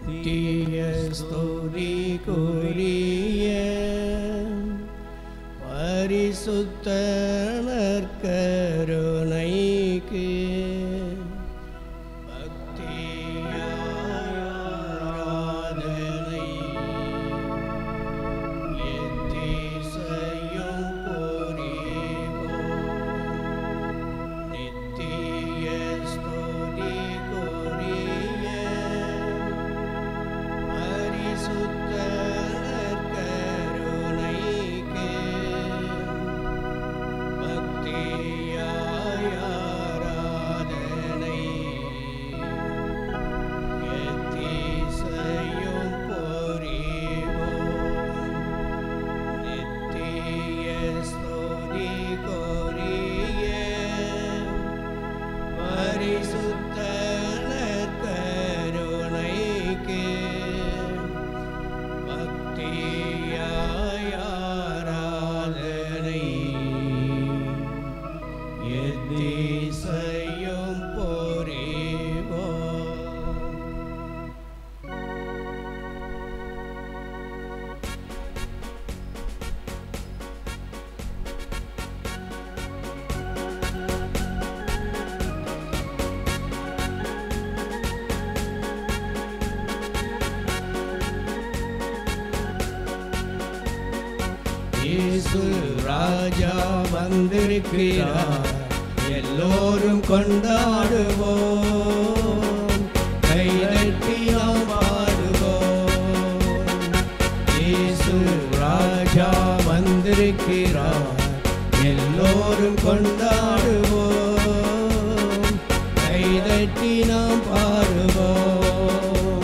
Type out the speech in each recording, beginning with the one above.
நித்திய ஸ்துதி குறிய பரிசுத்த நற்கருணைக்கு பக்தியாராதனை எத்திசையும் புரிவோம். நித்திய ஸ்துதி குறிய பரிசுத்த நற்கருணைக்கு பக்தியாய் ஆராதனை எத்திசையும் புரிவோம். நித்திய ஸ்துதி குறிய பரிசுத்த நற்கருணைக்கு பக்தியாய் ஆராதனை எத்திசையும் புரிவோம் இயேசு ராஜா வந்திருக்கிறார் எல்லோரும் கொண்டாடுவோம் கைதட்டி நாம் பாடுவோம் இயேசு ராஜா வந்திருக்கிறார் எல்லோரும் கொண்டாடுவோம் கைதட்டி நாம் பாடுவோம்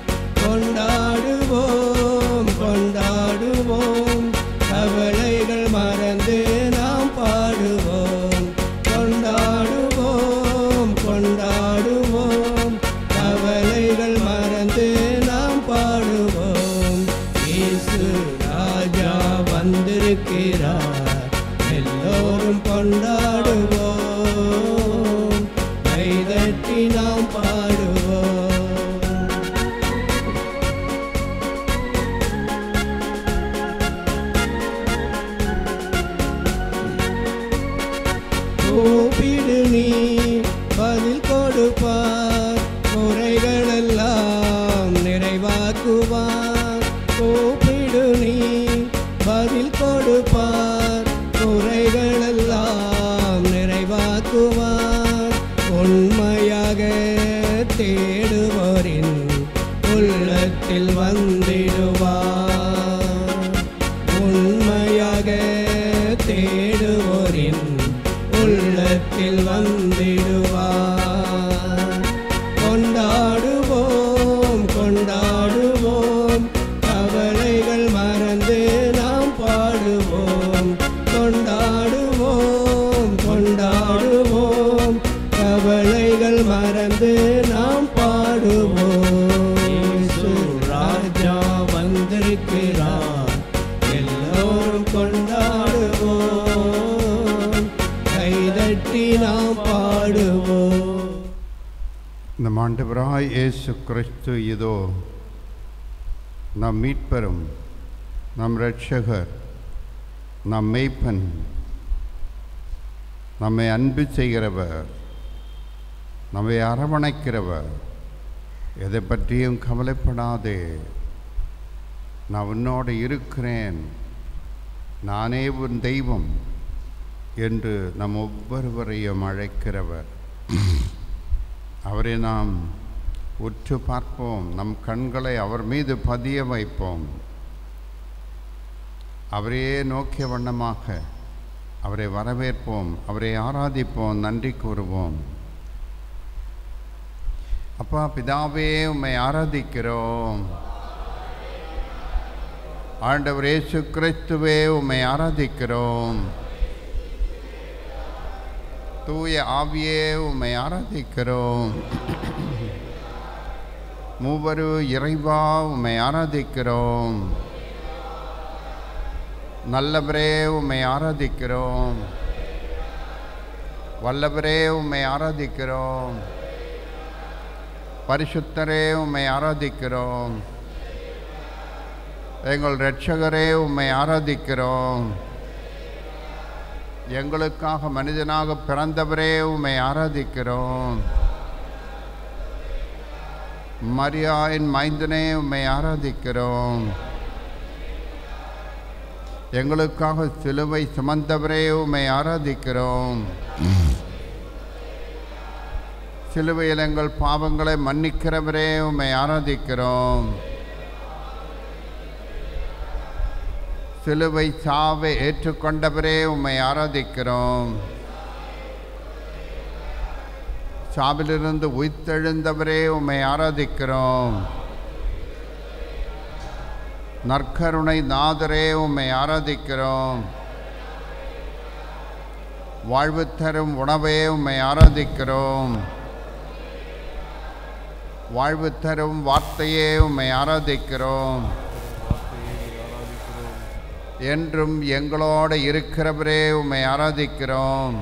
கொண்டாடுவோம் கொண்டாடுவோம் கவலைகள் மறந்து நாம் பாடுவோம் கொண்டாடுவோம் கொண்டாடுவோம் கவலைகள் மறந்து நாம் பாடுவோம் இயேசு ராஜா வந்திருக்கிறார் எல்லோரும் கொண்டாடுவோம் கைதட்டி நாம் பாடுவோம் கூப்பிடு நீ பதில் கொடுப்பார் குறைகளெல்லாம் நிறைவாக்குவார் கூப்பிடு நீ பதில் கொடுப்பார் குறைகளெல்லாம் நிறைவாக்குவார் உண்மையாக தேடுவோரின் உள்ளத்தில் வந்திடுவார் உண்மையாக தேடுவோரின் உள்ளத்தில் வந்திடுவார் கொண்டாடுவோம் கொண்டாடுவோம் கவலைகள் மறந்து நாம் பாடுவோம் கொண்டாடுவோம் கொண்டாடுவோம் கவலைகள் மறந்து நாம் பாடுவோம் இயேசு ராஜா வந்திருக்கிறார் எல்லோரும் கொண்டாடுவோம் கைதட்டி நாம் பாடுவோம் நம் ஆண்டவராய் இயேசு கிறிஸ்து இதோ நம் மீட்பரும் நம் இரட்சகர் நம் மெய்ப்பன் நம்மை அன்பு செய்கிறவர் நம்மை அரவணைக்கிறவர் எதை பற்றியும் கவலைப்படாதே நான் உன்னோடு இருக்கிறேன் நானே உன் தெய்வம் என்று நம் ஒவ்வொருவரையும் அழைக்கிறவர் அவரை நாம் உற்று பார்ப்போம் நம் கண்களை அவர் மீது பதிய வைப்போம் அவரையே நோக்கிய வண்ணமாக அவரை வரவேற்போம் அவரை ஆராதிப்போம் நன்றி கூறுவோம் அப்பா பிதாவே உம்மை ஆராதிக்கிறோம் ஆண்டவர் இயேசு கிறிஸ்துவே உம்மை ஆராதிக்கிறோம் தூய ஆவியே உம்மை ஆராதிக்கிறோம் மூவரு இறைவா உம்மை ஆராதிக்கிறோம் நல்லவரே உம்மை ஆராதிக்கிறோம் வல்லவரே உம்மை ஆராதிக்கிறோம் பரிசுத்தரே உம்மை ஆராதிக்கிறோம் எங்கள் இரட்சகரே உம்மை ஆராதிக்கிறோம் எங்களுக்காக மனிதனாக பிறந்தவரே உம்மை ஆராதிக்கிறோம் மரியாயின் மைந்தனே உம்மை ஆராதிக்கிறோம் எங்களுக்காக சிலுவை சுமந்தவரே உம்மை ஆராதிக்கிறோம் சிலுவையில் எங்கள் பாவங்களை மன்னிக்கிறவரே உம்மை ஆராதிக்கிறோம் சிலுவை சாவை ஏற்றுக்கொண்டவரே உம்மை ஆராதிக்கிறோம் சாவிலிருந்து உயிர்த்தெழுந்தவரே உம்மை ஆராதிக்கிறோம் நற்கருணை நாதரே உம்மை ஆராதிக்கிறோம் வாழ்வு தரும் உணவே உம்மை ஆராதிக்கிறோம் வாழ்வு தரும் வார்த்தையே உம்மை ஆராதிக்கிறோம் என்றும் எங்களோடு இருக்கிறவரே உம்மை ஆராதிக்கிறோம்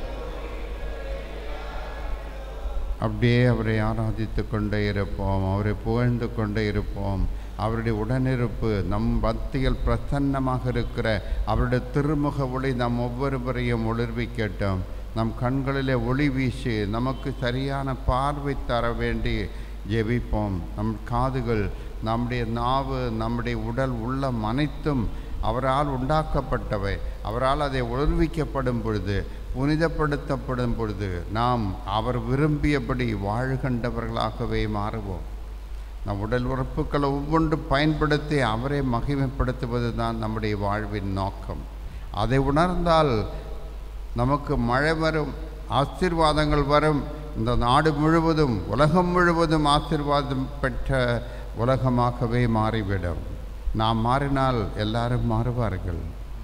அப்படியே அவரை ஆராதித்து கொண்டே இருப்போம் அவரை புகழ்ந்து கொண்டே இருப்போம் அவருடைய உடனிருப்பு நம் மத்தியில் பிரசன்னமாக இருக்கிற அவருடைய திருமுக ஒளி நம் ஒவ்வொருவரையும் ஒளிர்விக்கட்டும் நம் கண்களிலே ஒளி வீசி நமக்கு சரியான பார்வை தர வேண்டி ஜெபிப்போம் நம் காதுகள் நம்முடைய நாவு நம்முடைய உடல் உள்ளம் அனைத்தும் அவரால் உண்டாக்கப்பட்டவை அவரால் அதை ஒளிர்விக்கப்படும் பொழுது புனிதப்படுத்தப்படும் பொழுது நாம் அவர் விரும்பியபடி வாழ்கின்றவர்களாகவே மாறுவோம் நம் உடல் உறுப்புகளை ஒவ்வொன்று பயன்படுத்தி அவரை மகிமைப்படுத்துவது தான் நம்முடைய வாழ்வின் நோக்கம் அதை உணர்ந்தால் நமக்கு மழை வரும் ஆசீர்வாதங்கள் வரும் இந்த நாடு முழுவதும் உலகம் முழுவதும் ஆசீர்வாதம் பெற்ற உலகமாகவே மாறிவிடும் நாம் மாறினால் எல்லாரும் மாறுவார்கள்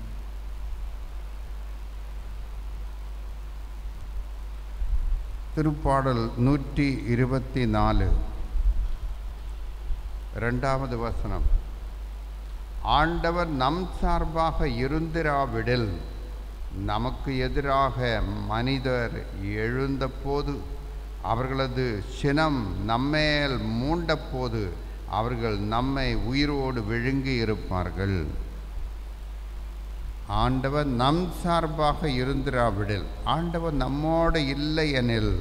திருப்பாடல் நூற்றி இருபத்தி நாலு ரெண்டாவது வசனம் ஆண்டவர் நம் சார்பாக இருந்திராவிடில் நமக்கு எதிராக மனிதர் எழுந்தபோது அவர்களது சினம் நம்மேல் மூண்டபோது அவர்கள் நம்மை உயிரோடு விழுங்கி இருப்பார்கள் ஆண்டவர் நம் சார்பாக இருந்திராவிடில் ஆண்டவர் நம்மோடு இல்லை எனில்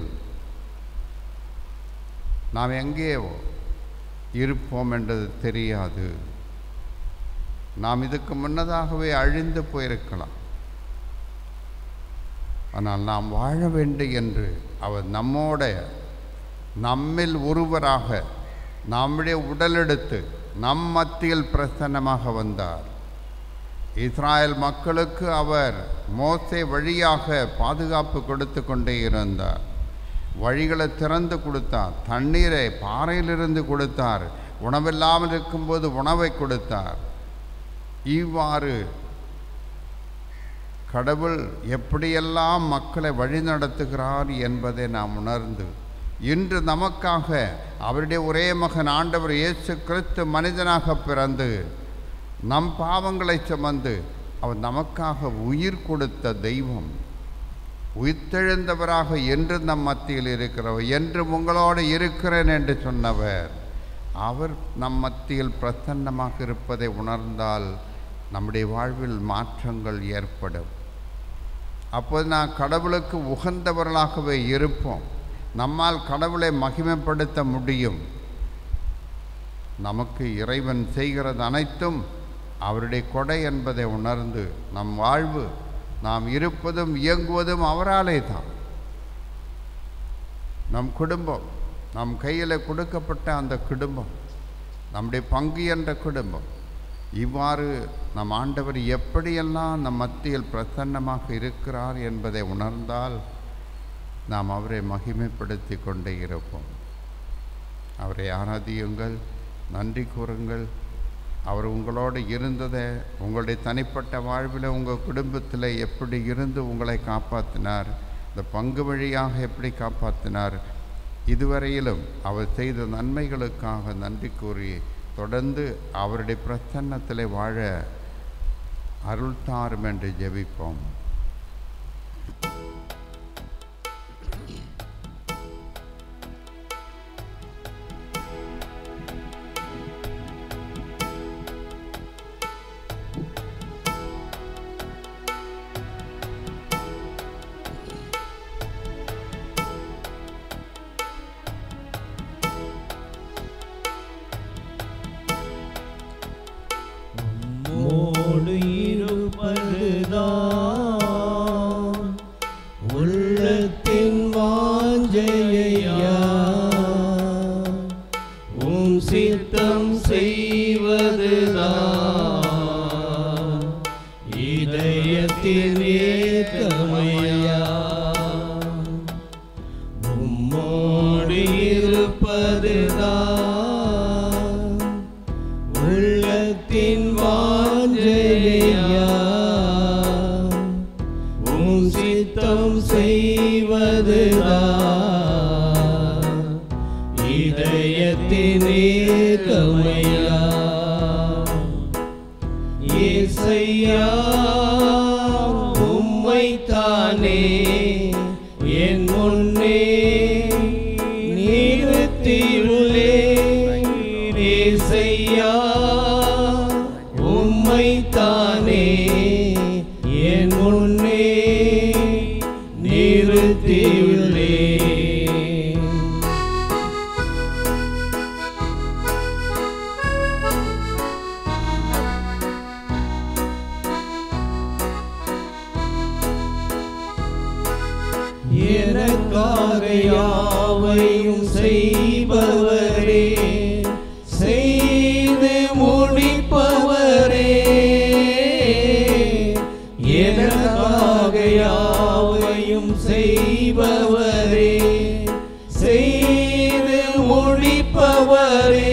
நாம் எங்கே இருப்போம் என்றது தெரியாது நாம் இதுக்கு முன்னதாகவே அழிந்து போயிருக்கலாம் ஆனால் நாம் வாழ வேண்டும் என்று அவர் நம்மோட நம்மில் ஒருவராக நம்முடைய உடலெடுத்து நம் மத்தியில் பிரசன்னமாக வந்தார் இஸ்ராயல் மக்களுக்கு அவர் மோசே வழியாக பாதுகாப்பு கொடுத்து கொண்டே இருந்தார் வழிகளை திறந்து கொடுத்தார் தண்ணீரை பாறையிலிருந்து கொடுத்தார் உணவில்லாமல் இருக்கும்போது உணவை கொடுத்தார் இவ்வாறு கடவுள் எப்படியெல்லாம் மக்களை வழிநடத்துகிறார் என்பதை நாம் உணர்ந்து இன்று நமக்காக அவருடைய ஒரே மகன் ஆண்டவர் இயேசு கிறிஸ்து மனிதனாக பிறந்து நம் பாவங்களை சுமந்து அவர் நமக்காக உயிர் கொடுத்த தெய்வம் உயிர்த்தெழுந்தவராக என்று நம் மத்தியில் இருக்கிறவர் என்று உங்களோடு இருக்கிறேன் என்று சொன்னவர் அவர் நம் மத்தியில் பிரசன்னமாக இருப்பதை உணர்ந்தால் நம்முடைய வாழ்வில் மாற்றங்கள் ஏற்படும் அப்போது நான் கடவுளுக்கு உகந்தவர்களாகவே இருப்போம் நம்மால் கடவுளை மகிமைப்படுத்த முடியும் நமக்கு இறைவன் செய்கிறது அனைத்தும் அவருடைய கொடை என்பதை உணர்ந்து நம் வாழ்வு நாம் இருப்பதும் இயங்குவதும் அவராலே தான் நம் குடும்பம் நம் கையில் கொடுக்கப்பட்ட அந்த குடும்பம் நம்முடைய பங்கு என்ற குடும்பம் இவ்வாறு நம் ஆண்டவர் எப்படியெல்லாம் நம் மத்தியில் பிரசன்னமாக இருக்கிறார் என்பதை உணர்ந்தால் நாம் அவரை மகிமைப்படுத்தி கொண்டே இருப்போம் அவரை ஆராதியுங்கள் நன்றி கூறுங்கள் அவர் உங்களோடு இருந்ததை உங்களுடைய தனிப்பட்ட வாழ்வில் உங்கள் குடும்பத்தில் எப்படி இருந்து உங்களை காப்பாற்றினார் இந்த பங்கு வழியாக எப்படி காப்பாற்றினார் இதுவரையிலும் அவர் செய்த நன்மைகளுக்காக நன்றி கூறி தொடர்ந்து அவருடைய பிரசன்னத்தில் வாழ அருள் தாரும் என்று ஜெபிப்போம் வாஞ்சையா உம் சித்தம் செய்வதுதான் இதயத்தின் ஏக்கமையா உம்மோடு இருப்பதுதான் உள்ளத்தின் வாஞ்சையா உம் சித்தம் செய்வதுதான் இதயத்தின் ஏக்கமையா இசையா உம்மைத்தானே என் முன்னே நிறுத்தியுள்ளே இசையா உம்மைத்தானே என் முன்னே நிறுத்தியுள்ளே எனக்காக யாவையும் செய்பவரே செய்து முடிப்பவரே எனக்காக யாவையும் செய்பவரே செய்து முடிப்பவரே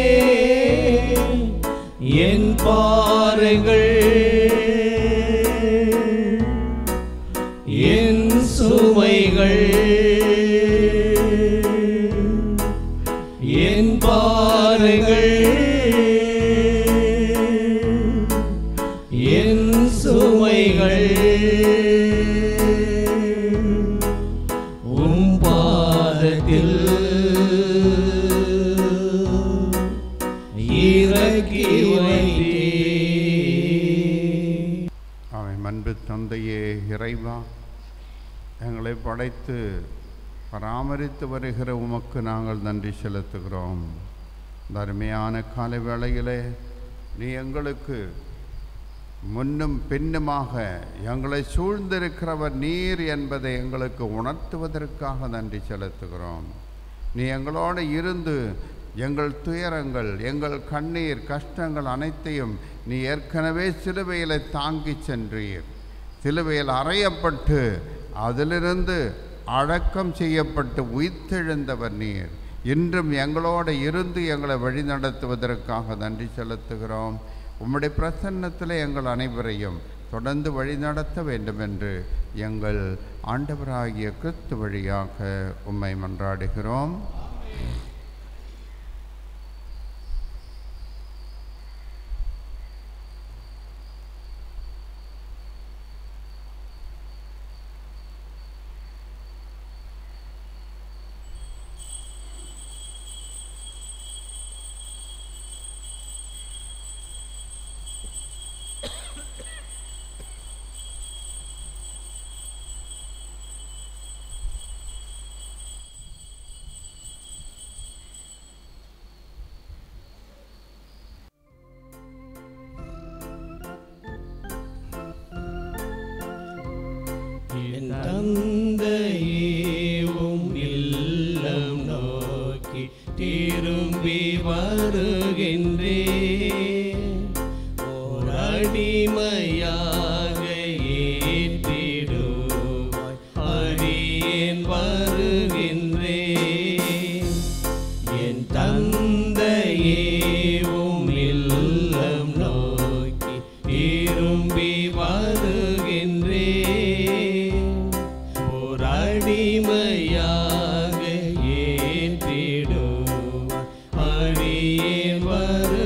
என் பாருங்கள் என் சுமைகள் என் பாருங்கள் என் சுமைகள் உம் பாதத்தில் இறக்கி வைத்தே அவன் அன்பு தந்தையே இறைவா எங்களை படைத்து பராமரித்து வருகிற உமக்கு நாங்கள் நன்றி செலுத்துகிறோம் இந்த அருமையான காலை வேளையிலே நீ எங்களுக்கு முன்னும் பின்னுமாக எங்களை சூழ்ந்திருக்கிறவர் நீர் என்பதை எங்களுக்கு உணர்த்துவதற்காக நன்றி செலுத்துகிறோம் நீ எங்களோடு இருந்து எங்கள் துயரங்கள் எங்கள் கண்ணீர் கஷ்டங்கள் அனைத்தையும் நீ ஏற்கனவே சிலுவையில் தாங்கிச் சென்றீர் சிலுவையில் அறையப்பட்டு அதிலிருந்து அடக்கம் செய்யப்பட்டு உயிர்த்தெழுந்தவர் நீர் இன்றும் எங்களோடு இருந்து எங்களை வழிநடத்துவதற்காக நன்றி செலுத்துகிறோம் உம்முடைய பிரசன்னத்தில் எங்கள் அனைவரையும் தொடர்ந்து வழிநடத்த வேண்டும் என்று எங்கள் ஆண்டவராகிய கிறிஸ்து வழியாக உம்மை மன்றாடுகிறோம் என் தந்தையேவும் இல்லம் நோக்கி திரும்பி வருகின்றேன் ஓர் அடிமையாக ஏற்றிடுவாய் அடியேன் வருகின்றேன் என் தந்தையேவும் இல்லம் நோக்கி திரும்பி வருகின்றேன் ஓர் அடிமையாக ஏற்றிடுவார் அடியேன் வருகின்றேன்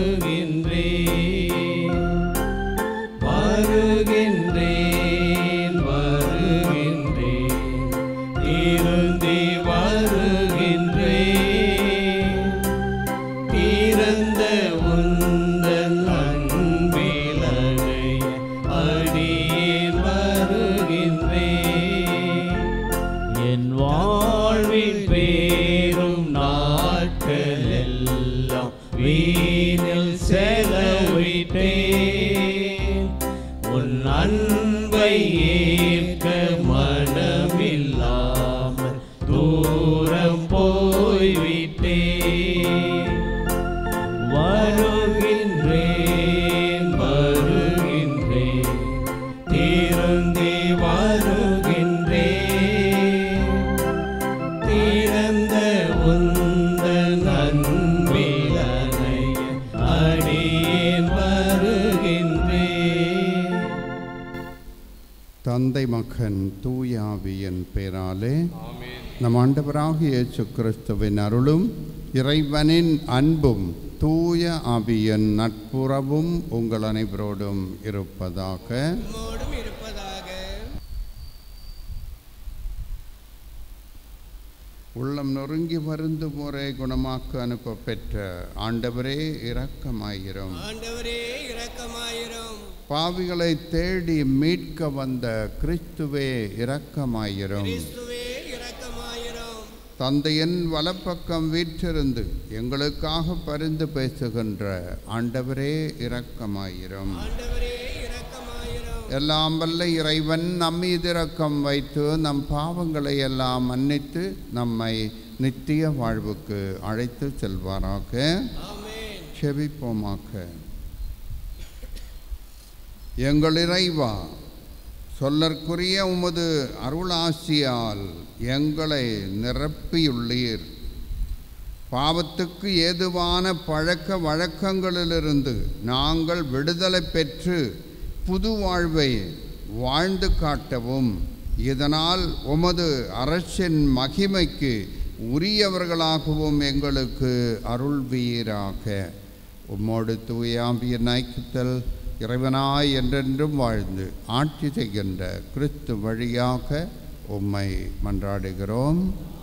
தூரம் போய்விட்டே வருகின்றேன் வருகின்றேன் திருந்தி வருகின்றேன் திறந்த உந்தன் அன்பிலனைய அடியேன் வருகின்றேன் தந்தை மகன் தூயாவியின் பெயராலே நம் ஆண்டவராகிய இயேசு கிறிஸ்துவின் அருளும் இறைவனின் அன்பும் தூய ஆவியின் நட்புறவும் உங்கள் அனைவரோடும் இருப்பதாக நம்மோடும் இருப்பதாக உள்ளம் நொறுங்கி வருந்துவோரை குணமாக்க அனுப்ப பெற்ற ஆண்டவரே இரக்கமாயிரும் ஆண்டவரே இரக்கமாயிரும் பாவிகளை தேடி மீட்க வந்த கிறிஸ்துவே இரக்கமாயிரும் கிறிஸ்துவே இரக்கமாயிரும் தந்தையின் வலப்பக்கம் வீற்றிருந்து எங்களுக்காக பரிந்து பேசுகின்ற ஆண்டவரே இரக்கமாயிரும் ஆண்டவரே இரக்கமாயிரும் எல்லாம் வல்ல இறைவன் நம்மீது இரக்கம் வைத்து நம் பாவங்களை எல்லாம் மன்னித்து நம்மை நித்திய வாழ்வுக்கு அழைத்து செல்வாராக ஆமென் செபிப்போமாக்க எங்கள் இறைவா சொல்லற்குரிய உமது அருளாசியால் எங்களை நிரப்பியுள்ளீர் பாவத்துக்கு ஏதுவான பழக்க வழக்கங்களிலிருந்து நாங்கள் விடுதலை பெற்று புது வாழ்வை வாழ்ந்து காட்டவும் இதனால் உமது அரசின் மகிமைக்கு உரியவர்களாகவும் எங்களுக்கு அருள்வீராக உம்மோடு தூயாம்பிய நாய்க்குத்தல் இறைவனாய் என்றென்றும் வாழ்ந்து ஆட்சி செய்கின்ற கிறிஸ்து வழியாக உம்மை மன்றாடுகிறோம்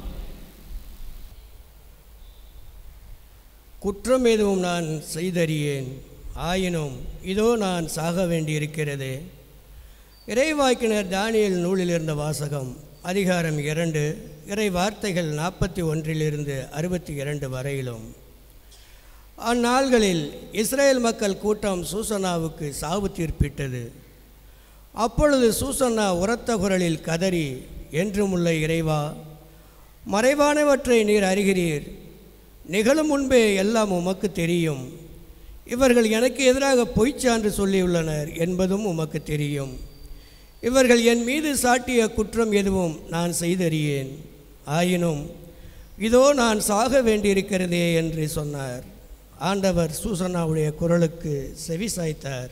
குற்றம் எதுவும் நான் செய்தறியேன் ஆயினும் இதோ நான் சாக வேண்டியிருக்கிறது இறைவாக்கினர் தானியல் நூலில் இருந்த வாசகம் அதிகாரம் இரண்டு இறை வார்த்தைகள் நாற்பத்தி ஒன்றிலிருந்து அறுபத்தி இரண்டு வரையிலும் அந்நாள்களில் இஸ்ரேல் மக்கள் கூட்டம் சூசனாவுக்கு சாவு தீர்ப்பிட்டது அப்பொழுது சூசன்னா உரத்த குரலில் கதறி என்றுமுள்ள இறைவா மறைவானவற்றை நீர் அறிகிறீர் நிகழும் முன்பே எல்லாம் உமக்கு தெரியும் இவர்கள் எனக்கு எதிராக பொய்ச்சான்று சொல்லியுள்ளனர் என்பதும் உமக்கு தெரியும் இவர்கள் என் மீது சாட்டிய குற்றம் எதுவும் நான் செய்தறியேன் ஆயினும் இதோ நான் சாக வேண்டியிருக்கிறதே என்று சொன்னார் ஆண்டவர் சூசனாவுடைய குரலுக்கு செவி சாய்த்தார்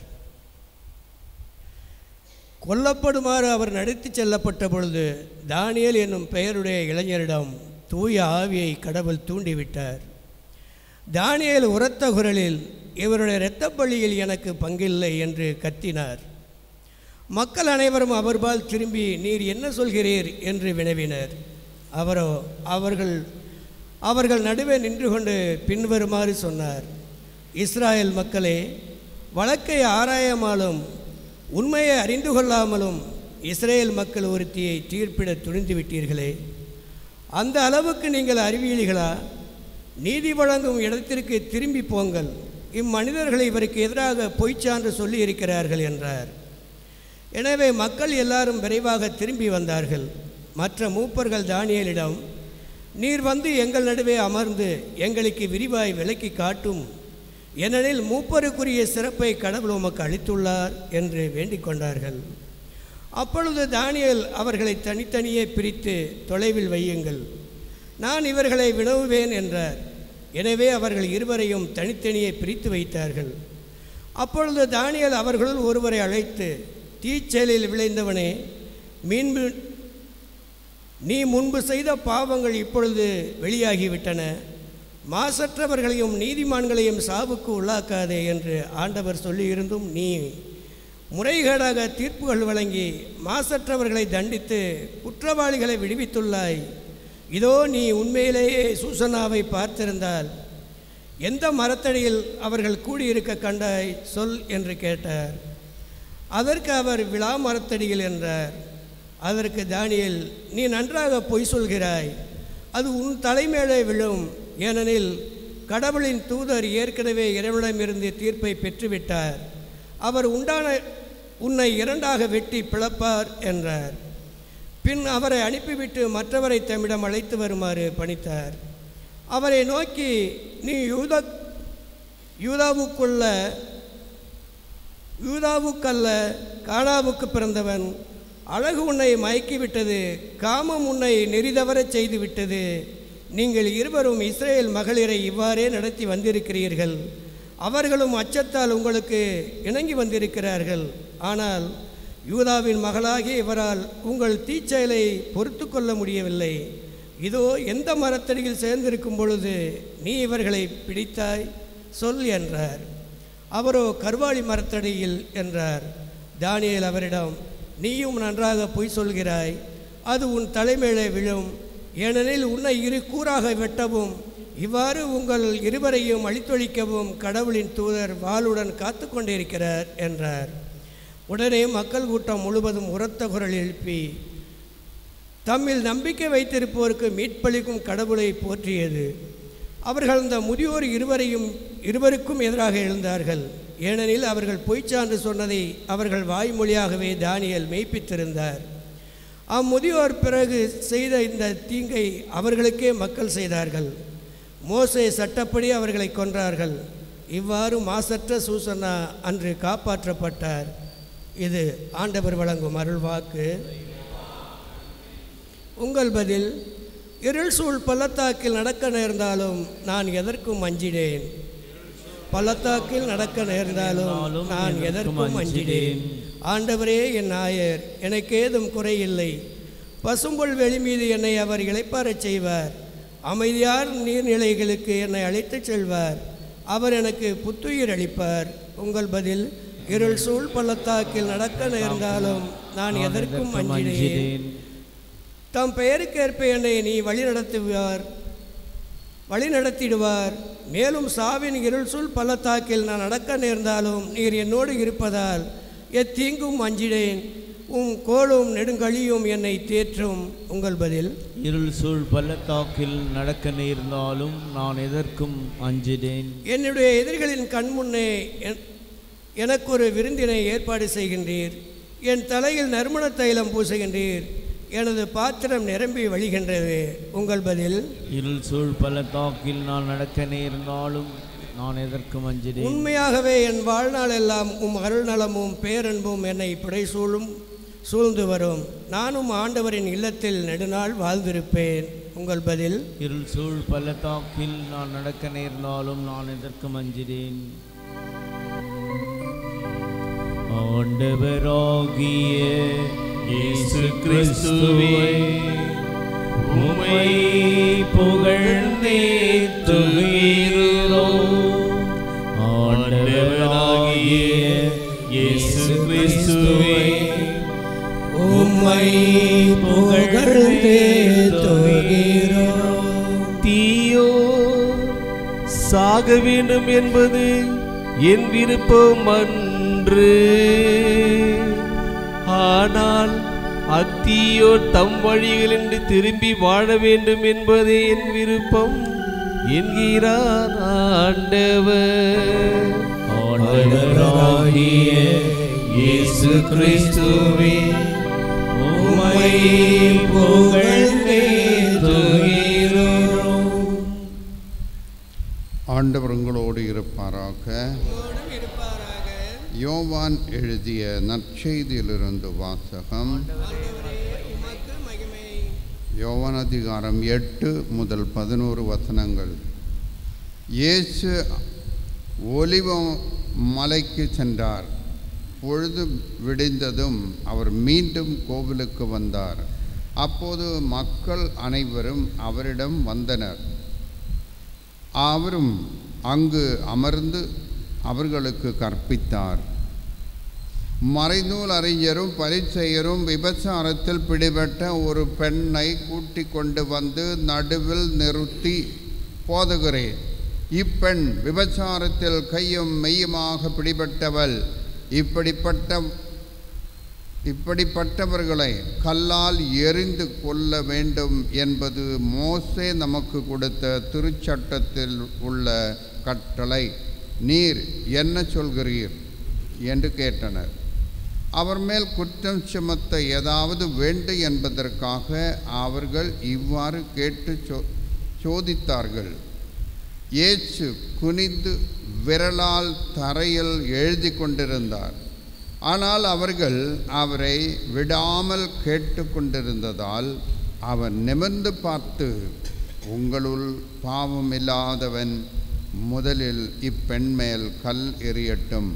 கொல்லப்படுமாறு அவர் நடத்திச் செல்லப்பட்ட பொழுது தானியேல் என்னும் பெயருடைய இளைஞரிடம் தூய ஆவியை கடவுள் தூண்டிவிட்டார் தானியேல் உரத்த குரலில் இவருடைய இரத்தப் பலியில் எனக்கு பங்கில்லை என்று கத்தினார் மக்கள் அனைவரும் அவர்பால் திரும்பி நீர் என்ன சொல்கிறீர் என்று வினவினர் அவரோ அவர்கள் அவர்கள் நடுவே நின்று கொண்டு பின்வருமாறு சொன்னார் இஸ்ராயேல் மக்களே வழக்கை ஆராயாமலும் உண்மையை அறிந்து கொள்ளாமலும் இஸ்ரேல் மக்கள் ஒருத்தியை தீர்ப்பிட துணிந்து விட்டீர்களே அந்த அளவுக்கு நீங்கள் அறிவியலிகளா நீதி வழங்கும் இடத்திற்கு திரும்பி போங்கள் இம்மனிதர்களை இவருக்கு எதிராக பொய்ச்சான்று சொல்லி இருக்கிறார்கள் என்றார் எனவே மக்கள் எல்லாரும் விரைவாக திரும்பி வந்தார்கள் மற்ற மூப்பர்கள் தானியலிடம் நீர் வந்து எங்கள் நடுவே அமர்ந்து எங்களுக்கு விரிவாய் விலக்கி காட்டும் ஏனெனில் மூப்பருக்குரிய சிறப்பை கடவுள் உமக்கு அளித்துள்ளார் என்று வேண்டிக் கொண்டார்கள் அப்பொழுது தானியேல் அவர்களை தனித்தனியே பிரித்து தொலைவில் வையுங்கள் நான் இவர்களை வினவுவேன் என்றார் எனவே அவர்கள் இருவரையும் தனித்தனியே பிரித்து வைத்தார்கள் அப்பொழுது தானியேல் அவர்களுள் ஒருவரை அழைத்து தீச்செயலில் விளைந்தவனே மீன்பு நீ முன்பு செய்த பாவங்கள் இப்பொழுது வெளியாகிவிட்டன மாசற்றவர்களையும் நீதிமான்களையும் சாவுக்கு உள்ளாக்காதே என்று ஆண்டவர் சொல்லியிருந்தும் நீ முறைகேடாக தீர்ப்புகள் வழங்கி மாசற்றவர்களை தண்டித்து குற்றவாளிகளை விடுவித்துள்ளாய் இதோ நீ உண்மையிலேயே சூசனாவை பார்த்திருந்தால் எந்த மரத்தடியில் அவர்கள் கூடியிருக்க கண்டாய் சொல் என்று கேட்டார் அதற்கு அவர் விழா மரத்தடியில் என்றார் அதற்கு தானியேல் நீ நன்றாக பொய் சொல்கிறாய் அது உன் தலைமேலே விழும் ஏனெனில் கடவுளின் தூதர் ஏற்கனவே இறைவனிடமிருந்து தீர்ப்பை பெற்றுவிட்டார் அவர் உண்டான உன்னை இரண்டாக வெட்டி பிளப்பார் என்றார் பின் அவரை அனுப்பிவிட்டு மற்றவரை தம்மிடம் அழைத்து வருமாறு பணித்தார் அவரை நோக்கி நீ யூத யூதாவுக்குள்ள யூதாவுக்கல்ல கானாவுக்கு பிறந்தவன் அழகு உன்னை மயக்கிவிட்டது காமம் உன்னை நெறிதவரச் செய்து விட்டது நீங்கள் இருவரும் இஸ்ரேல் மகளிரை இவ்வாறே நடத்தி வந்திருக்கிறீர்கள் அவர்களும் அச்சத்தால் உங்களுக்கு இணங்கி வந்திருக்கிறார்கள் ஆனால் யூதாவின் மகளாகிய இவரால் உங்கள் தீச்செயலை பொறுத்து கொள்ள முடியவில்லை இதோ எந்த மரத்தடியில் சேர்ந்திருக்கும் பொழுது நீ இவர்களை பிடித்தாய் சொல் என்றார் அவரோ கர்வாலி மரத்தடியில் என்றார் தானியேல் அவரிடம் நீயும் நன்றாக பொய் சொல்கிறாய் அது உன் தலைமையிலே விழும் ஏனெனில் உன்னை இரு கூறாக வெட்டவும் இவ்வாறு உங்கள் இருவரையும் அழித்தொழிக்கவும் கடவுளின் தூதர் வாளுடன் காத்து கொண்டிருக்கிறார் என்றார் உடனே மக்கள் கூட்டம் முழுவதும் உரத்த குரல் எழுப்பி தம்மில் நம்பிக்கை வைத்திருப்போருக்கு மீட்பளிக்கும் கடவுளை போற்றியது அவர்கள் அந்த முதியோர் இருவரையும் இருவருக்கும் எதிராக எழுந்தார்கள் ஏனெனில் அவர்கள் பொய்ச்சான்று சொன்னதை அவர்கள் வாய்மொழியாகவே தானியல் மெய்ப்பித்திருந்தார் அம்முதியோர் பிறகு செய்த இந்த தீங்கை அவர்களுக்கே மக்கள் செய்தார்கள் மோசே சட்டப்படி அவர்களை கொன்றார்கள் இவ்வாறு மாசற்ற சூசனா அன்று காப்பாற்றப்பட்டார் இது ஆண்டவர் வழங்கும் அருள்வாக்கு உங்கள் பதில் இருள் சூழ் பள்ளத்தாக்கில் நடக்க நேர்ந்தாலும் நான் எதற்கும் அஞ்சிடேன் பள்ளத்தாக்கில் நடக்க நேர்ந்தாலும் நான் எதற்கும் அஞ்சிடேன் ஆண்டவரே என் நாயர் எனக்கு ஏதும் குறையில்லை பசும்புல் வெளி மீது என்னை அவர் இளைப்பாறச் செய்வார் அமைதியார் நீர்நிலைகளுக்கு என்னை அழைத்துச் செல்வார் அவர் எனக்கு புத்துயிர் அளிப்பார் உங்கள் பதில் இருள் சூழ் பள்ளத்தாக்கில் நடக்க நேர்ந்தாலும் நான் எதற்கும் அஞ்சிடேன் தம் பெயருக்கேற்ப என்னை நீ வழிநடத்துவார் வழிநடத்திடுவார் மேலும் சாவின் இருள் சூழ் பள்ளத்தாக்கில் நான் நடக்க நேர்ந்தாலும் நீர் என்னோடு இருப்பதால் எத்தீங்கும் அஞ்சிடேன் உம் கோலும் நெடுங்கழியும் என்னை தேற்றும் உங்கள் பதில் இருள் சூழ் பள்ளத்தாக்கில் நடக்க நேர்ந்தாலும் நான் எதற்கும் அஞ்சிடேன் என்னுடைய எதிரிகளின் கண்முன்னே என்- எனக்கு ஒரு விருந்தினை ஏற்பாடு செய்கின்றீர் என் தலையில் நறுமண தைலம் பூசுகின்றீர் எனது பாத்திரம் நிரம்பி வழிகின்றது உங்கள் பதில் இருள் சூழ் பள்ளத்தாக்கில் நான் நடக்க நேர்ந்தாலும் நான் எதற்கும் அஞ்சிடேன் உண்மையாகவே என் வாழ்நாள் எல்லாம் உம் அருள்நலமும் பேரன்பும் என்னை பிடைசூழும் சூழ்ந்து வரும் நானும் ஆண்டவரின் இல்லத்தில் நெடுநாள் வாழ்ந்திருப்பேன் உங்கள் பதில் இருள் சூழ் பள்ளத்தாக்கில் நான் நடக்க நேர்ந்தாலும் நான் எதற்கும் அஞ்சிடேன் ஆண்டவராகிய இயேசு கிறிஸ்துவே உமை புகழ்ந்தே துகிறோம் ஆண்டவராகிய இயேசு கிறிஸ்துவே உம்மை புகழ்ந்தே துகிறோம். தீயோ சாக வேண்டும் என்பது என் விருப்பம் அன்று ஆனால் அத்தீயோ தம் வழிகளின்றி திரும்பி வாழ வேண்டும் என்பதே என் விருப்பம் என்கிறார் ஆண்டவர் ஆண்டவராகிய இயேசு கிறிஸ்துவே உம்மை புகழ்ந்தே துகிறோம் ஆண்டவர் உங்களோடு இருப்பாராக யோவான் எழுதிய நற்செய்தியிலிருந்து வாசகம் யோவான் அதிகாரம் எட்டு முதல் பதினோரு வசனங்கள் இயேசு ஒலிவ மலைக்கு சென்றார் பொழுது விடிந்ததும் அவர் மீண்டும் கோவிலுக்கு வந்தார் அப்போது மக்கள் அனைவரும் அவரிடம் வந்தனர் அவரும் அங்கு அமர்ந்து அவர்களுக்கு கற்பித்தார் மறைநூல் அறிஞரும் பரிச்செயரும் விபச்சாரத்தில் பிடிபட்ட ஒரு பெண்ணை கூட்டிக் கொண்டு வந்து நடுவில் நிறுத்தி போதுகிறேன் இப்பெண் விபச்சாரத்தில் கையும் மெய்யுமாக பிடிபட்டவள் இப்படிப்பட்ட இப்படிப்பட்டவர்களை கல்லால் எறிந்து கொள்ள வேண்டும் என்பது மோசே நமக்கு கொடுத்த திருச்சட்டத்தில் உள்ள கட்டளை நீர் என்ன சொல்கிறீர் என்று கேட்டனர் அவர் மேல் குற்றம் சுமத்த ஏதாவது வேண்டும் என்பதற்காக அவர்கள் இவ்வாறு கேட்டு சோ சோதித்தார்கள் இயேசு குனிந்து விரலால் தரையில் எழுதி கொண்டிருந்தார் ஆனால் அவர்கள் அவரை விடாமல் கேட்டுக்கொண்டிருந்ததால் அவர் நிமிர்ந்து பார்த்து உங்களுள் பாவம் இல்லாதவன் முதலில் இப்பெண் மேல் கல் எறியட்டும்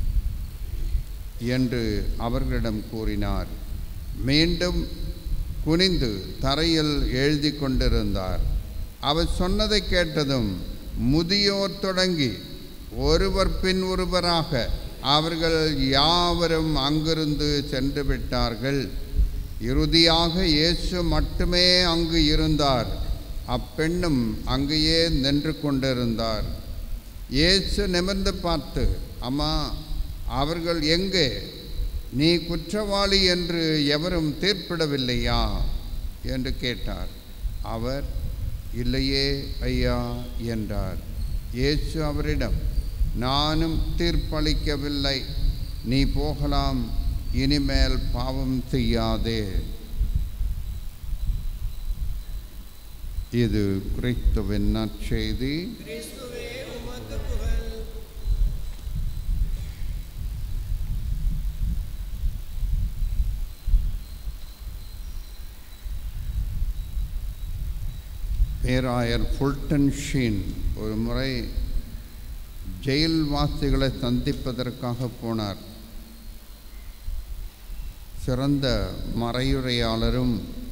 என்று அவர்களிடம் கூறினார் மீண்டும் குனிந்து தரையில் எழுதி கொண்டிருந்தார் அவர் சொன்னதை கேட்டதும் முதியோர் தொடங்கி ஒருவர் பின் ஒருவராக அவர்கள் யாவரும் அங்கிருந்து சென்று விட்டார்கள் இறுதியாக இயேசு மட்டுமே அங்கு இருந்தார் அப்பெண்ணும் அங்கேயே நின்று கொண்டிருந்தார் இயேசு நிமிர்ந்து பார்த்து அம்மா அவர்கள் எங்கே நீ குற்றவாளி என்று எவரும் தீர்ப்பிடவில்லையா என்று கேட்டார் அவர் இல்லையே ஐயா என்றார் இயேசு அவரிடம் நானும் தீர்ப்பளிக்கவில்லை நீ போகலாம் இனிமேல் பாவம் செய்யாதே இது கிறிஸ்துவின் நற்செய்தி பேராயர் ஃபுல்டன் ஷீன் ஒரு முறை ஜெயில் வாசிகளை சந்திப்பதற்காக போனார் சிறந்த மறையுரையாளரும்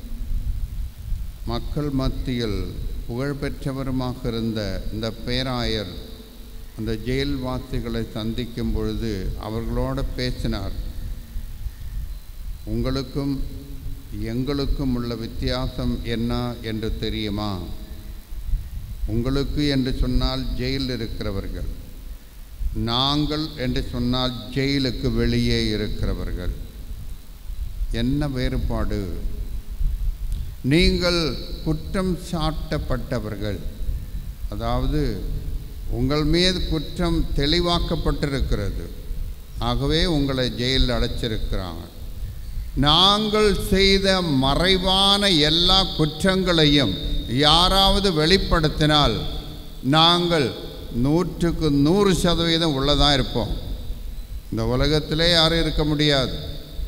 மக்கள் மத்தியில் புகழ்பெற்றவருமாக இருந்த இந்த பேராயர் அந்த ஜெயில் வாசிகளை சந்திக்கும் பொழுது அவர்களோட பேசினார் உங்களுக்கும் எங்களுக்கும் உள்ள வித்தியாசம் என்ன என்று தெரியுமா உங்களுக்கு என்று சொன்னால் ஜெயில் இருக்கிறவர்கள் நாங்கள் என்று சொன்னால் ஜெயிலுக்கு வெளியே இருக்கிறவர்கள் என்ன வேறுபாடு நீங்கள் குற்றம் சாட்டப்பட்டவர்கள் அதாவது உங்கள் மீது குற்றம் தெளிவாக்கப்பட்டிருக்கிறது ஆகவே உங்களை ஜெயிலில் அடைச்சிருக்கிறாங்க நாங்கள் செய்த மறைவான எல்லா குற்றங்களையும் யாராவது வெளிப்படுத்தினால் நாங்கள் நூற்றுக்கு நூறு சதவீதம் உள்ளதாக இருப்போம் இந்த உலகத்திலே யாரும் இருக்க முடியாது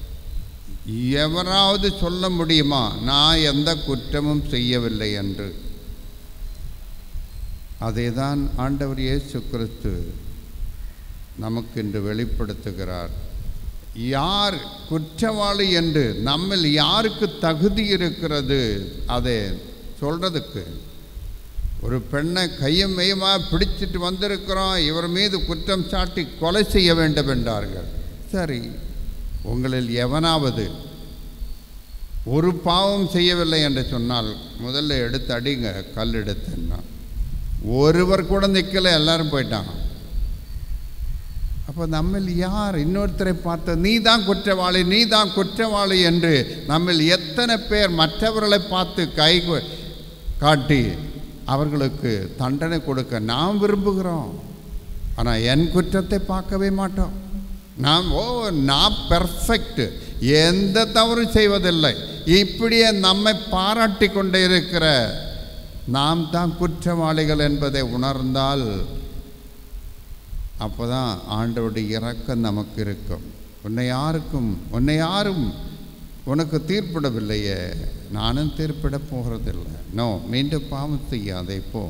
எவராவது சொல்ல முடியுமா நான் எந்த குற்றமும் செய்யவில்லை என்று அதைதான் ஆண்டவர் இயேசு கிறிஸ்து நமக்கு இன்று வெளிப்படுத்துகிறார் யார் குற்றவாளி என்று நம்மில் யாருக்கு தகுதி இருக்கிறது அதை சொல்கிறதுக்கு ஒரு பெண்ணை கையும் மெய்யமாக பிடிச்சிட்டு வந்திருக்கிறோம் இவர் மீது குற்றம் சாட்டி கொலை செய்ய வேண்டும் என்றார்கள் சரி உங்களில் எவனாவது ஒரு பாவம் செய்யவில்லை என்று சொன்னால் முதல்ல எடுத்து அடிங்க கல் எடுத்துன்னா ஒருவர் கூட நிற்கல எல்லாரும் போயிட்டாங்க அப்போ நம்மில் யார் இன்னொருத்தரை பார்த்து நீ தான் குற்றவாளி நீ தான் குற்றவாளி என்று நம்மில் எத்தனை பேர் மற்றவர்களை பார்த்து கை கு- காட்டி அவர்களுக்கு தண்டனை கொடுக்க நாம் விரும்புகிறோம் ஆனால் என் குற்றத்தை பார்க்கவே மாட்டோம் நாம் ஓ நான் பெர்ஃபெக்ட் எந்த தவறு செய்வதில்லை இப்படியே நம்மை பாராட்டி கொண்டே இருக்கிற நாம் தான் குற்றவாளிகள் என்பதை உணர்ந்தால் அப்போ தான் ஆண்டவருடைய இரக்கம் நமக்கு இருக்கும் உன்னை யாருக்கும் உன்னை யாரும் உனக்கு தீர்ப்பிடவில்லையே நானும் தீர்ப்பிட போகிறதில்லை நோ மீண்டும் பாவம் செய்யாதே போ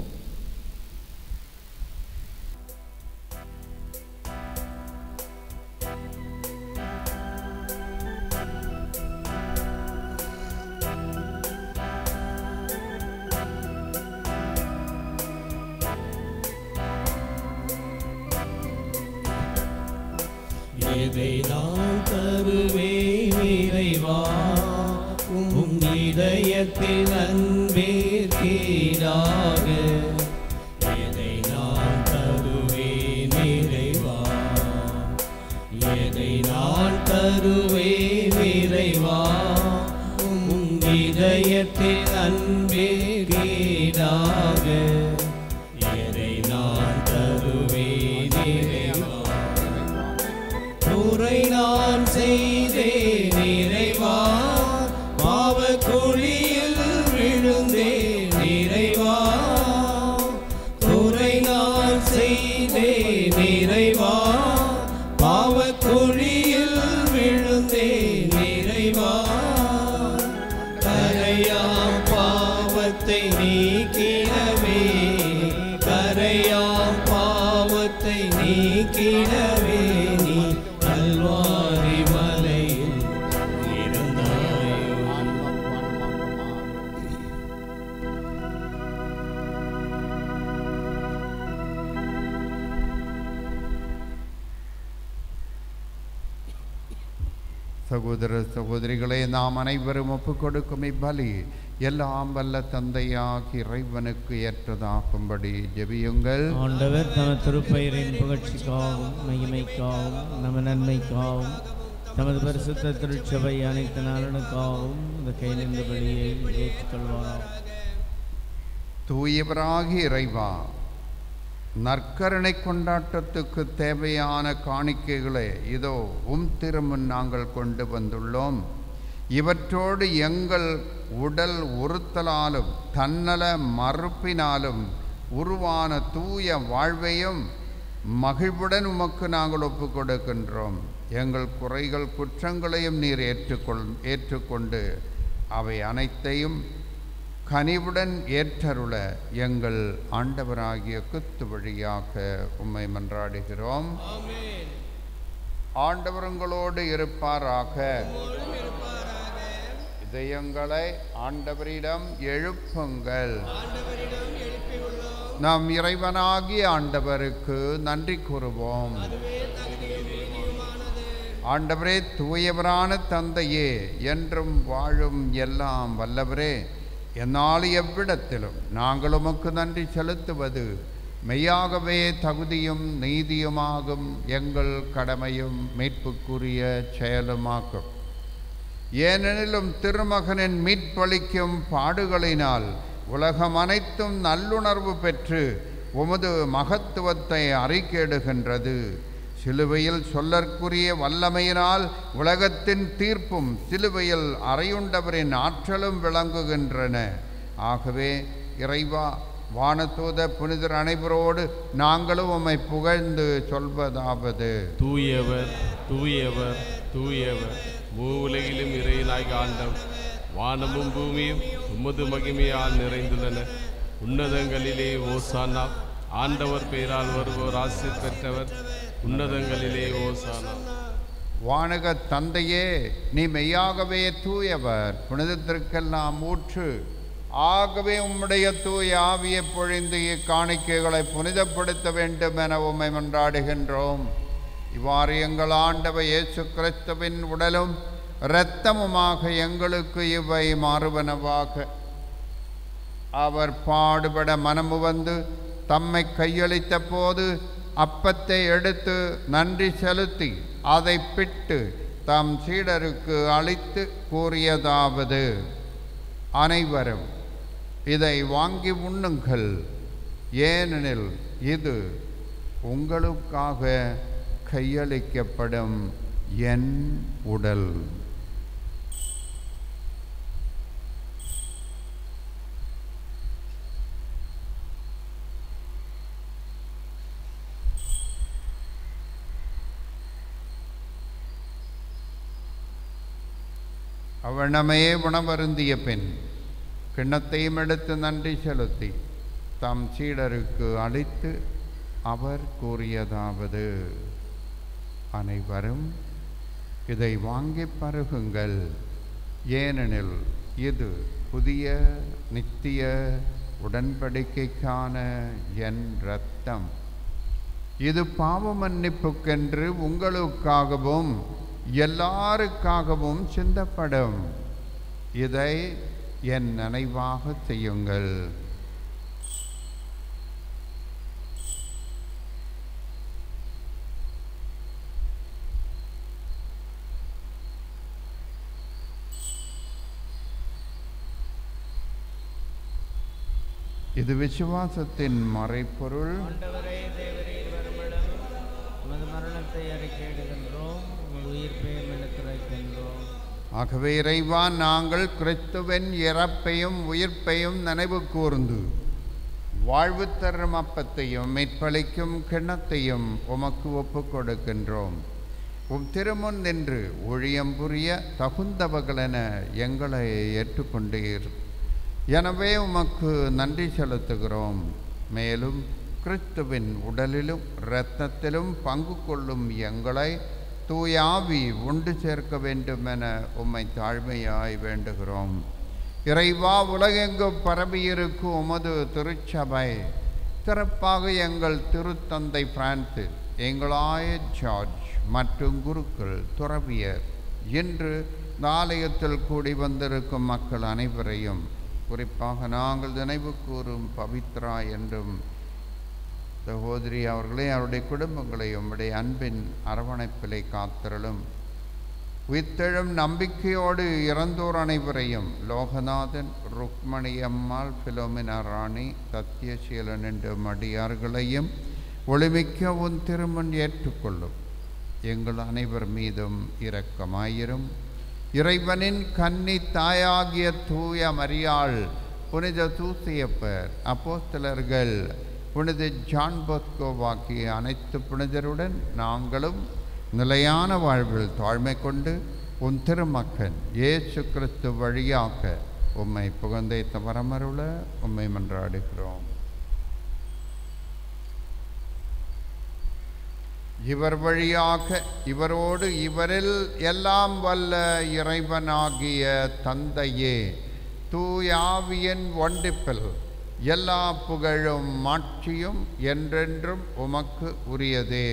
எதை நான் தருவேன் இறைவா உம் இதயத்தில் அன்பே கீழாக எதை நான் தருவேன் இறைவா எதை நான் தருவேன் இறைவா உம் இதயத்தில் அன்பே கீழாக எதை நான் தருவேன் இறைவா குறை நான் செய்த நீக்கிடவே நீ கல்வாரி மலையில் இருந்தாயோ சகோதர சகோதரிகளே நாம் அனைவரும் ஒப்புக் கொடுக்கும் இப்பலி எல்லாம் வல்ல தந்தையாகி இறைவனுக்கு ஏற்றதாகும்படி ஜெபியுங்கள் ஆண்டவர் தமது திருப்பெயரின் புகழ்ச்சிக்காகவும் மகிமைக்காகவும் நம நன்மைக்காகவும் தமது பரிசுத்த திருச்சபை அனைத்து நலனுக்காகவும் இந்த கையிலிருந்த பலியை ஏற்றுக்கொள்வாராம் தூயவராகி இறைவா நற்கருணை கொண்டாட்டத்துக்கு தேவையான காணிக்கைகளை இதோ உம் திருமுன் நாங்கள் கொண்டு வந்துள்ளோம் இவற்றோடு எங்கள் உடல் உறுத்தலாலும் தன்னல மறுப்பினாலும் உருவான தூய வாழ்வையும் மகிழ்வுடன் உமக்கு நாங்கள் ஒப்புக் கொடுக்கின்றோம் எங்கள் குறைகள் குற்றங்களையும் நீர் ஏற்றுக்கொள் ஏற்றுக்கொண்டு அவை அனைத்தையும் கனிவுடன் ஏற்றருள எங்கள் ஆண்டவராகிய கிறிஸ்து வழியாக உம்மை மன்றாடுகிறோம் ஆண்டவர் உங்களோடு இருப்பாராக இதயங்களை ஆண்டவரிடம் எழுப்புங்கள் நாம் இறைவனாகிய ஆண்டவருக்கு நன்றி கூறுவோம் ஆண்டவரே தூயவரான தந்தையே என்றும் வாழும் எல்லாம் வல்லவரே என்னால் எவ்விடத்திலும் நாங்கள் உமக்கு நன்றி செலுத்துவது மெய்யாகவே தகுதியும் நீதியுமாகும் எங்கள் கடமையும் மீட்புக்குரிய செயலுமாக்கும் ஏனெனிலும் திருமகனின் மீட்பளிக்கும் பாடுகளினால் உலகம் அனைத்தும் நல்லுணர்வு பெற்று உமது மகத்துவத்தை அறிக்கையிடுகின்றது சிலுவையில் சொல்லற்குரிய வல்லமையினால் உலகத்தின் தீர்ப்பும் சிலுவையில் அறையுண்டவரின் ஆற்றலும் விளங்குகின்றன ஆகவே இறைவா வானதூத புனிதர் அனைவரோடு நாங்களும் உம்மை புகழ்ந்து சொல்வதாவது தூயவர் தூயவர் தூயவர் மூவுலகிலும் இறையனாய் ஆண்டவர் வானமும் பூமியும் உமது மகிமையால் நிறைந்துள்ளன உன்னதங்களிலே ஓசானா ஆண்டவர் பெயரால் வருவோர் ஆசிர் பெற்றவர் உன்னதங்களிலே ஓசானா வானக தந்தையே நீ மெய்யாகவே தூயவர் புனிதத்திற்கெல்லாம் ஊற்று ஆகவே உம்முடைய தூய ஆவியை பொழிந்து இக்காணிக்கைகளை புனிதப்படுத்த வேண்டும் என உம்மை மன்றாடுகின்றோம் இவ்வாறு எங்கள் ஆண்டவர் இயேசு கிறிஸ்துவின் உடலும் இரத்தமுமாக எங்களுக்கு இவை மாறுவனவாக அவர் பாடுபட மனமு வந்து தம்மை கையளித்த போது அப்பத்தை எடுத்து நன்றி செலுத்தி அதை பிட்டு தம் சீடருக்கு அளித்து கூறியதாவது அனைவரும் இதை வாங்கி உண்ணுங்கள் ஏனெனில் இது உங்களுக்காக கையளிக்கப்படும் என் உடல் அவனமே உணவருந்திய பின் கிண்ணத்தையும் எடுத்து நன்றி செலுத்தி தம் சீடருக்கு அளித்து அவர் கூறியதாவது அனைவரும் இதை வாங்கி பருகுங்கள் ஏனெனில் இது புதிய நித்திய உடன்படிக்கைக்கான என் இரத்தம் இது பாவ மன்னிப்புக்கென்று உங்களுக்காகவும் எல்லாருக்காகவும் சிந்தப்படும் இதை என் நினைவாக செய்யுங்கள் இது விசுவாசத்தின் மறைப்பொருள் ஆண்டவரே தேவரீர் வருமிடம் உமது மரணத்தை அறிக்கையிடுகின்றோம் உமது உயிர்ப்பையும் எடுத்துரைக்கின்றோம் ஆகவே இறைவா நாங்கள் கிறிஸ்துவின் இறப்பையும் உயிர்ப்பையும் நினைவு கூர்ந்து வாழ்வு தரும் அப்பத்தையும் மீட்பளிக்கும் கிண்ணத்தையும் உமக்கு ஒப்புக் கொடுக்கின்றோம் உம் திருமுன் நின்று ஊழியம் புரிய தகுந்தவர்களென எங்களை ஏற்றுக்கொண்டீர் எனவே உமக்கு நன்றி செலுத்துகிறோம் மேலும் கிறிஸ்துவின் உடலிலும் இரத்தத்திலும் பங்கு கொள்ளும் எங்களை தூயாவி உண்டு சேர்க்க வேண்டுமென உம்மை தாழ்மையாய் வேண்டுகிறோம் இறைவா உலகெங்கும் பரவியிருக்கும் உமது திருச்சபை சிறப்பாக எங்கள் திருத்தந்தை பிரான்சிஸ் எங்களாய ஜார்ஜ் மற்றும் குருக்கள் துறவியர் இன்று இந்த ஆலயத்தில் கூடி வந்திருக்கும் மக்கள் அனைவரையும் குறிப்பாக நாங்கள் நினைவு கூறும் பவித்ரா என்றும் சகோதரி அவர்களே அவருடைய குடும்பங்களை உம்முடைய அன்பின் அரவணைப்பிலை காத்திரலும் உயிர்த்தெழும் நம்பிக்கையோடு இறந்தோர் அனைவரையும் லோகநாதன் ருக்மணி அம்மாள் பிலோமினா ராணி சத்யசீலன் என்ற மடியார்களையும் ஒளிமிக்க உன் திருமண் ஏற்றுக்கொள்ளும் எங்கள் அனைவர் மீதும் இரக்கமாயிரும் இறைவனின் கன்னி தாயாகிய தூய மரியாள் புனித தூசியப்பர் அப்போஸ்தலர்கள் புனித ஜான் போஸ்கோவாக்கிய அனைத்து புனிதருடன் நாங்களும் நிலையான வாழ்வில் தாழ்மை கொண்டு உன் திருமக்கன் இயேசு கிறிஸ்து வழியாக உம்மை புகழ்ந்தை தவறமருள உம்மை மன்றாடுகிறோம் இவர் வழியாக இவரோடு இவரில் எல்லாம் வல்ல இறைவனாகிய தந்தையே தூயாவியின் ஒண்டிப்பில் எல்லா புகழும் மாட்சியும் என்றென்றும் உமக்கு உரியதே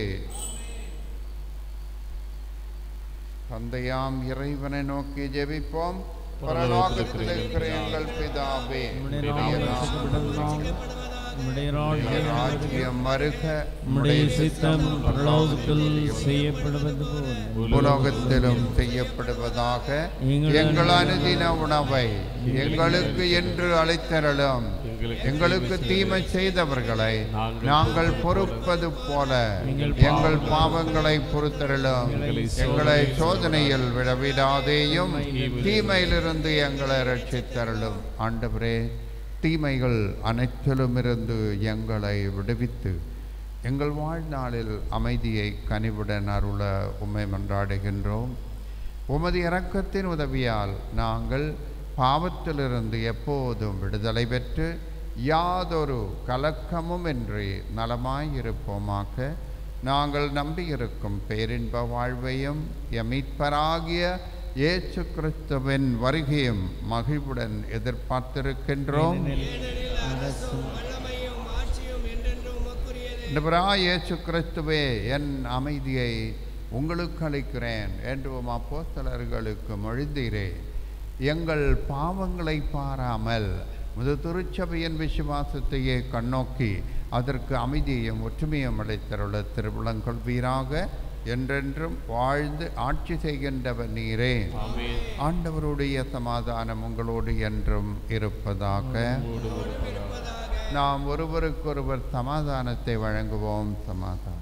தந்தையாம் இறைவனை நோக்கி ஜெபிப்போம் பரலோகத்தில் இருக்கிற எங்கள் பிதாவே உம்முடைய உம்முடைய நாமம் நாமம் உம்முடைய உம்முடைய ராஜ்யம் ராஜ்யம் மருக உம்முடைய சித்தம் பரலோகத்தில் செய்யப்படுவது போல் உலகத்திலும் செய்யப்படுவதாக எங்கள் எங்கள் அனுதின உணவை எங்களுக்கு என்று அளித்தரலும் எங்களுக்கு தீமை செய்தவர்களை நாங்கள் பொறுப்பது போல எங்கள் பாவங்களை பொறுத்தரலும் எங்களை சோதனையில் விழவிடாதேயும் தீமையிலிருந்து எங்களை ரட்சித்தரலும் ஆண்டவரே தீமைகள் அனைத்திலுமிருந்து எங்களை விடுவித்து எங்கள் வாழ்நாளில் அமைதியை கனிவுடன் அருள உம்மை மன்றாடுகின்றோம் உமது இரக்கத்தின் உதவியால் நாங்கள் பாவத்திலிருந்து எப்போதும் விடுதலை பெற்று யாதொரு கலக்கமும் இன்றி நலமாயிருப்போமாக நாங்கள் நம்பியிருக்கும் பேரின்ப வாழ்வையும் எமீட்பராகிய இயேசு கிறிஸ்துவின் வருகையும் மகிழ்வுடன் எதிர்பார்த்திருக்கின்றோம் அரசும் ஆண்டவரா இயேசு கிறிஸ்துவே என் அமைதியை உங்களுக்கு அளிக்கிறேன் என்று உம் அப்போஸ்தலர்களுக்கு மொழிந்தீரே எங்கள் பாவங்களை பாராமல் முது திருச்சபையின் விசுவாசத்தையே கண்ணோக்கி அதற்கு அமைதியையும் ஒற்றுமையும் அளித்தருள திருவிழங்கொள்வீராக என்றென்றும் வாழ்ந்து ஆட்சி செய்கின்றவர் நீரே ஆண்டவருடைய சமாதானம் உங்களோடு என்றும் இருப்பதாக நாம் ஒருவருக்கொருவர் சமாதானத்தை வழங்குவோம் சமாதானம்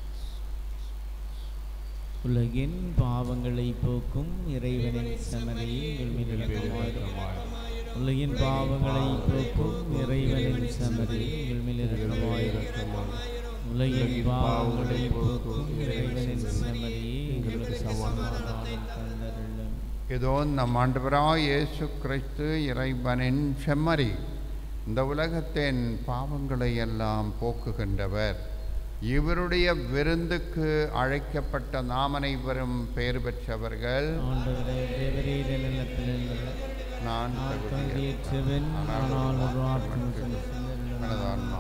உலகின் பாவங்களை போக்கும் இறைவனின் செமரியை எங்கள் மீது இரக்கமாயிரும். உலகின் பாவங்களை போக்கும் இறைவனின் செமரியை எங்கள் மேல் இரக்கமாயிரும். உலகின் பாவங்களை போக்கும் இறைவனின் செமரியை எங்களுக்கு சமாதானம் தந்தருளும் இதோ நம் ஆண்டவராய் இயேசு கிறிஸ்து இறைவனின் செம்மறி இந்த உலகத்தின் பாவங்களை எல்லாம் போக்குகின்றவர் இவருடைய விருந்துக்கு அழைக்கப்பட்ட நாம் அனைவரும் பெயர் பெற்றவர்கள் ஆண்டவரே தேவரீர நிலத்தில் இருந்தவர் நான் நான் தகுதியற்றவன். தகுதியற்றவன் ஆனால் ஒரு வார்த்தை மட்டும் எனது ஆன்மா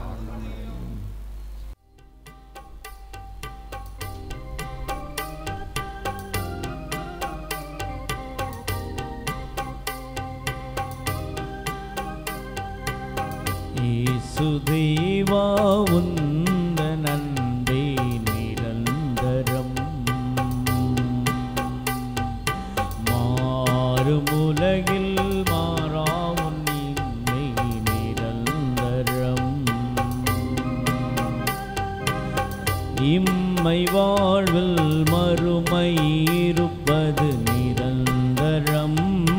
യേസുദേവാ ഉന്ത നന്ദേ നിരന്തരം മാറുമുലകിൽ മാറാവുൻ നിന്നെ നിരന്തരം இம்மை வாழ்வில் மறுமை இருப்பது நிரந்தரம்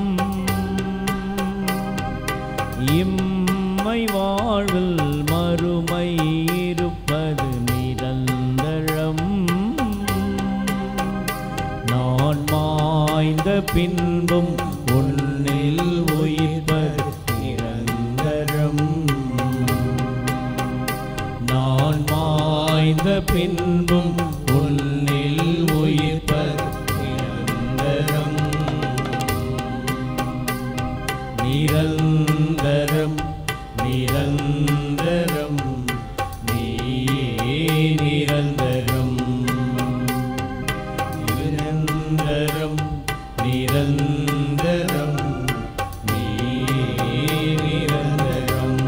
இம்மை வாழ்வில் மறுமை இருப்பது நிரந்தரம் நான் மாய்ந்த பின்பும் உன்னில் உயிர்ப்பது நிரந்தரம் நான் பின்பும் உன்னில் உயிர்ப்பர் நிரந்தரம் நிரந்தரம் நிரந்தரம் நீயே நிரந்தரம் நிரந்தரம் நிரந்தரம் நீயே நிரந்தரம்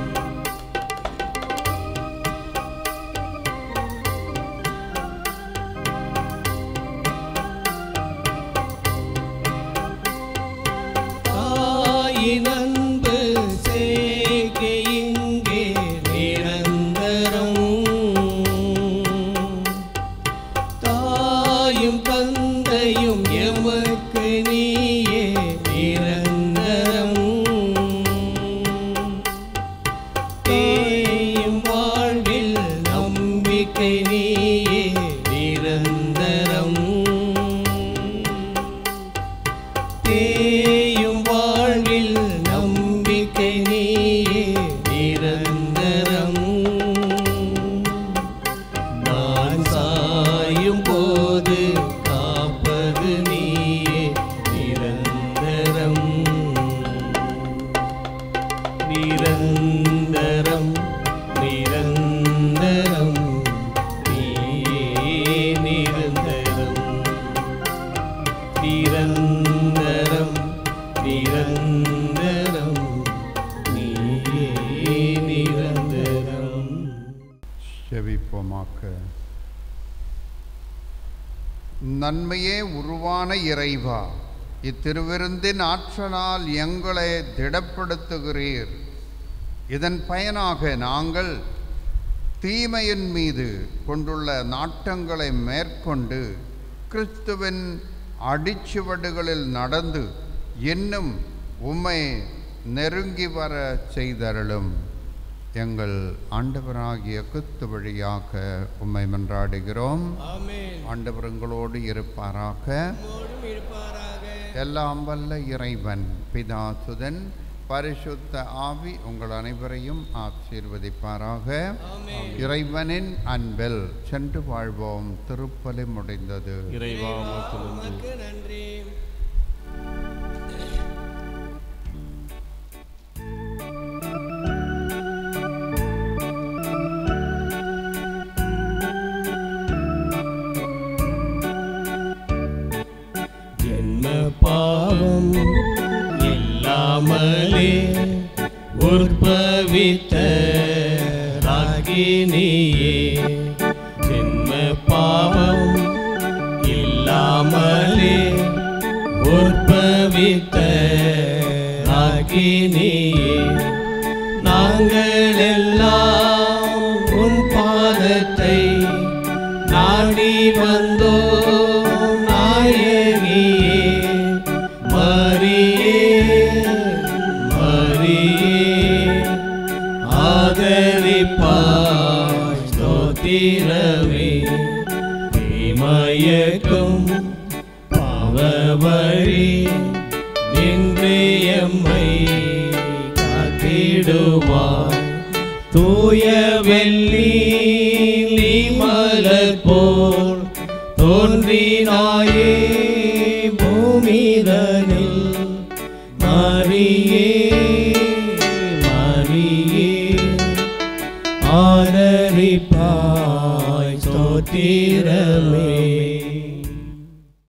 தாயின் அன்பு சேகை இங்கே நிரந்தரம் தாயும் தந்தையும் எமக்கு நீயே நிரந்தரம் தேயும் வாழ்வில் நம்பிக்கை நீயே நிரந்தரம் தேயும் வாழ்வில் நம்பிக்கை நீயே நிரந்தரம் நான் சாயும் போது காப்பது நீயே நிரந்தரம் நிரந்தரம் நிரந்தரம் நீயே நிரந்தரம் நிரந்தரம் நிரந்தரம் நீயே நிரந்தரம் செவிப்போமாக்க நன்மையே உருவான இறைவா இத்திருவிருந்தின் ஆற்றலால் எங்களை திடப்படுத்துகிறீர் இதன் பயனாக நாங்கள் தீமையின் மீது கொண்டுள்ள நாட்டங்களை மேற்கொண்டு கிறிஸ்துவின் அடிச்சுவடுகளில் நடந்து இன்னும் உம்மை நெருங்கி வர செய்தருளும் எங்கள் ஆண்டவராகிய கிறிஸ்து வழியாக உம்மை மன்றாடுகிறோம் ஆமென் ஆண்டவர் எங்களோடு இருப்பாராக நம்மோடும் இருப்பாராக எல்லாம் வல்ல இறைவன் பிதா சுதன் பரிசுத்த ஆவி உங்கள் அனைவரையும் ஆசீர்வதிப்பாராக இறைவனின் அன்பில் சென்று வாழ்வோம் திருப்பலி முடிந்தது இறைவா உமக்கு நன்றி உமக்கு நன்றி ஜென்ம பாவம் இல்லாமலே உற்பவித்த ராகினியே ஜென்ம பாவம் இல்லாமலே உற்பவித்த ராகினியே நாங்கள் எல்லாம் உன் பாதத்தை நாடி வந்தோம் நாயகியே மரியே மரியே ஆதரிப்பாய் ஸ்தோத்திரமே தீமயக்கும் பாவவழி நின்று எம்மை காத்திடுவாய் தூய வெள்ளி நீ மலர் போல் தோன்றினாயே பூமிதனில் மரியே